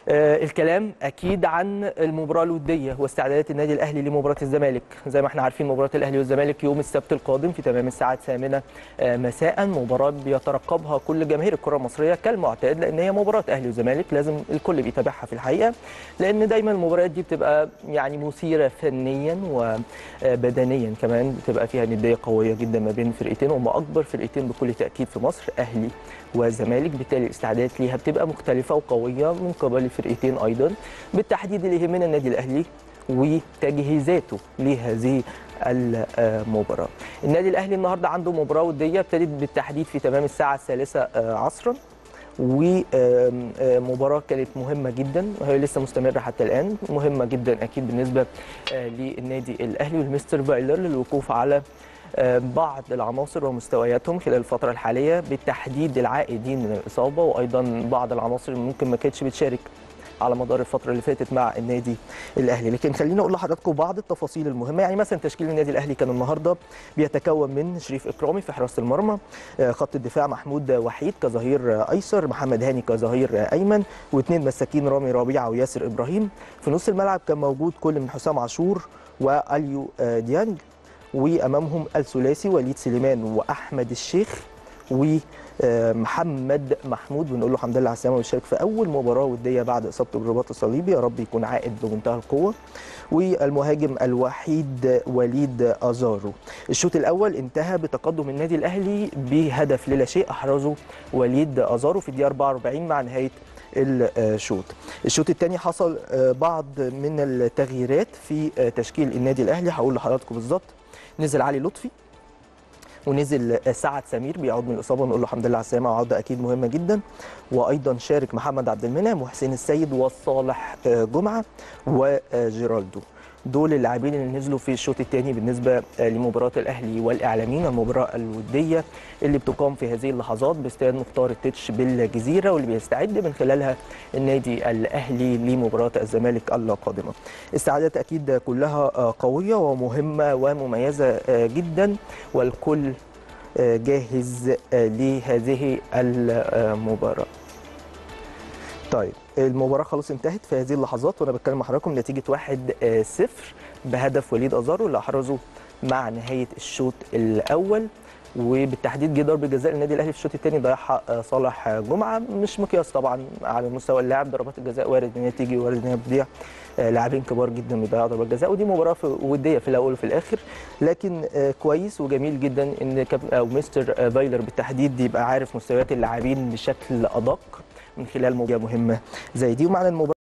آه، الكلام اكيد عن المباراه الوديه واستعدادات النادي الاهلي لمباراه الزمالك زي ما احنا عارفين مباراه الاهلي والزمالك يوم السبت القادم في تمام الساعه الثامنه آه، مساء مباراه بيترقبها كل جماهير الكره المصريه كالمعتاد لان هي مباراه اهلي وزمالك لازم الكل بيتابعها في الحقيقه لان دايما المباريات دي بتبقى يعني مثيره فنيا وبدنيا كمان بتبقى فيها نديه قويه جدا ما بين فرقتين هم اكبر فرقتين بكل تاكيد في مصر اهلي وزمالك بالتالي الاستعدادات ليها بتبقى مختلفه وقويه من قبل الفرقتين ايضا بالتحديد اللي يهمنا النادي الاهلي وتجهيزاته لهذه المباراه. النادي الاهلي النهارده عنده مباراه وديه ابتدت بالتحديد في تمام الساعه الثالثه عصرا ومباراه كانت مهمه جدا وهي لسه مستمره حتى الان مهمه جدا اكيد بالنسبه للنادي الاهلي والمستر فايلر للوقوف على بعض العناصر ومستوياتهم خلال الفترة الحالية بالتحديد العائدين من الإصابة وأيضا بعض العناصر اللي ممكن ما كانتش بتشارك على مدار الفترة اللي فاتت مع النادي الأهلي لكن خلينا أقول لحضراتكم بعض التفاصيل المهمة يعني مثلا تشكيل النادي الأهلي كان النهاردة بيتكون من شريف إكرامي في حراسة المرمى خط الدفاع محمود وحيد كظهير أيسر محمد هاني كظهير أيمن واثنين مساكين رامي ربيعة وياسر إبراهيم في نص الملعب كان موجود كل من حسام عاشور واليو ديانج وامامهم الثلاثي وليد سليمان واحمد الشيخ ومحمد محمود بنقول له الحمد لله على السلامه ويشارك في اول مباراه وديه بعد اصابته بالرباط الصليبي يا رب يكون عائد بمنتهى القوه والمهاجم الوحيد وليد ازارو الشوط الاول انتهى بتقدم النادي الاهلي بهدف للا شيء احرزه وليد ازارو في الدقيقه 44 مع نهايه الشوط الشوط الثاني حصل بعض من التغييرات في تشكيل النادي الاهلي هقول لحضراتكم بالظبط نزل علي لطفي ونزل سعد سمير بيعود من الاصابه ونقول له الحمد لله على السلامه وعوده اكيد مهمه جدا وايضا شارك محمد عبد المنعم وحسين السيد وصالح جمعه وجيرالدو دول اللاعبين اللي نزلوا في الشوط الثاني بالنسبه لمباراه الاهلي والاعلاميين المباراه الوديه اللي بتقام في هذه اللحظات باستاد مختار التتش بالجزيره واللي بيستعد من خلالها النادي الاهلي لمباراه الزمالك القادمه. استعدادات اكيد كلها قويه ومهمه ومميزه جدا والكل جاهز لهذه المباراه. طيب المباراه خلاص انتهت في هذه اللحظات وانا بتكلم مع حضراتكم نتيجه 1-0 بهدف وليد ازارو اللي احرزه مع نهايه الشوط الاول وبالتحديد جه ضربه جزاء النادي الاهلي في الشوط الثاني ضيعها صالح جمعه مش مقياس طبعا على مستوى اللاعب ضربات الجزاء وارد ان هي تيجي وارد ان هي تضيع لاعبين كبار جدا بيضيعوا ضربات جزاء ودي مباراه وديه في الاول وفي الاخر لكن كويس وجميل جدا ان او مستر فايلر بالتحديد يبقى عارف مستويات اللاعبين بشكل ادق من خلال مواجهه مهمه زي دي ومعنى المباراه